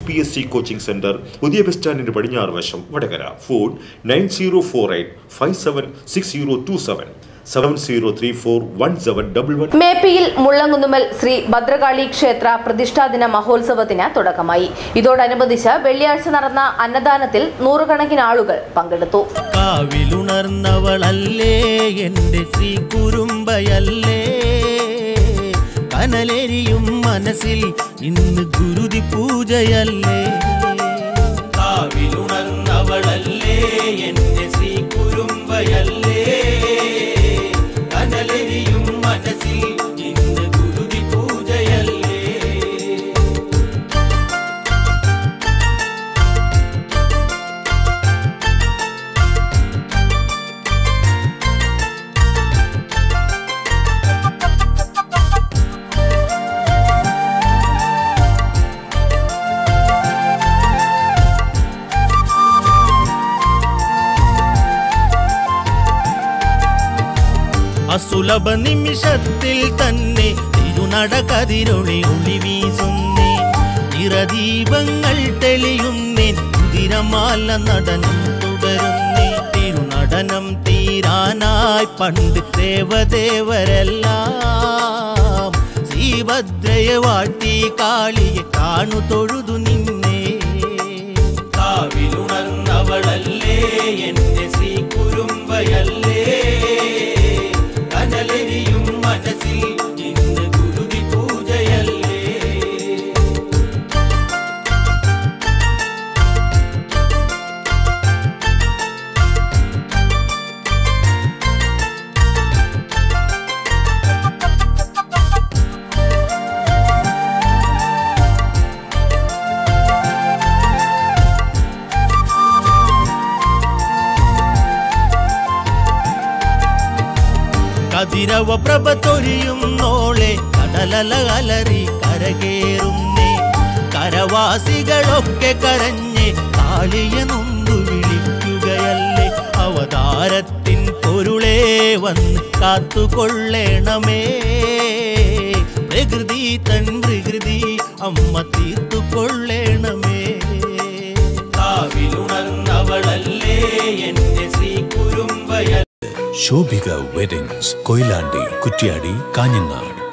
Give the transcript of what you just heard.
P S C coaching centre പുതിയ bus സ്റ്റാൻഡിന് പടിഞ്ഞാറ് വശം Vadakara phone nine zero four eight five seven six zero two seven seven zero three four one seven double one മേപ്പിയിൽ മുള്ളങ്കുന്നുമ്മൽ ശ്രീ ഭദ്രകാളി ക്ഷേത്ര പ്രതിഷ്ഠാദിന മഹോത്സവത്തിന് തുടക്കമായി ഇതോടനുബന്ധിച്ച് വെള്ളിയാഴ്ച നടന്ന അന്നദാനത്തിൽ നൂറുകണക്കിന് ആളുകൾ പങ്കെടുത്തു കാവിലുണർന്നവളല്ലേ എൻ്റെ ശ്രീ കുറുമ്പയല്ലേ കനലെരിയും മനസ്സിൽ ഇന്ന് ഗുരുതി പൂജയല്ലേ കാവിലുണർന്നവളല്ലേ എൻ്റെ ശ്രീ കുറുമ്പയല്ലേ കനലെരിയും മനസ്സിൽ ഇന്ന് ഗുരുതി പൂജയല്ലേ അസുലഭ നിമിഷത്തിൽ തന്നെ തിരുനട കതിരൊളി ഒളി വീസുന്നേ നിറദീപങ്ങൾ തെളിയുന്നേ കുതിരമാല നടനം തുടരുന്നേ തിരുനടനം തീരാനായി പണ്ട് ദേവദേവരെല്ലാം ശ്രീഭദ്രയെ വാട്ടി കാളിയെ കാണു തൊഴുതു നിന്നേ കാവിലുണർന്നവളല്ലേ എന്റെ ശ്രീ കുറുമ്പയല്ലേ കനലെരിയും മനസ്സിൽ ഇന്ന് ഗുരുതി പൂജയല്ലേ കതിരവ പ്രഭ തൊഴിയുന്നോളെ കടലല അലറി കരകേറുന്നേ കരവാസികളൊക്കെ കരഞ്ഞ് കാളിയെ നൊന്തു വിളിക്കുകയല്ലേ അവതാരത്തിൻ പൊരുളേ വന്ന് കാത്തുകൊള്ളണമേ പ്രകൃതി തൻ പ്രകൃതി അമ്മ തീർത്തുകൊള്ളണമേ കാവിലുണർന്നവളല്ലേ എന്റെ ശ്രീ കുറുമ്പയ ശോഭിക വെഡിങ്സ് കൊയിലാണ്ടി കുറ്റ്യാടി കാഞ്ഞങ്ങാട്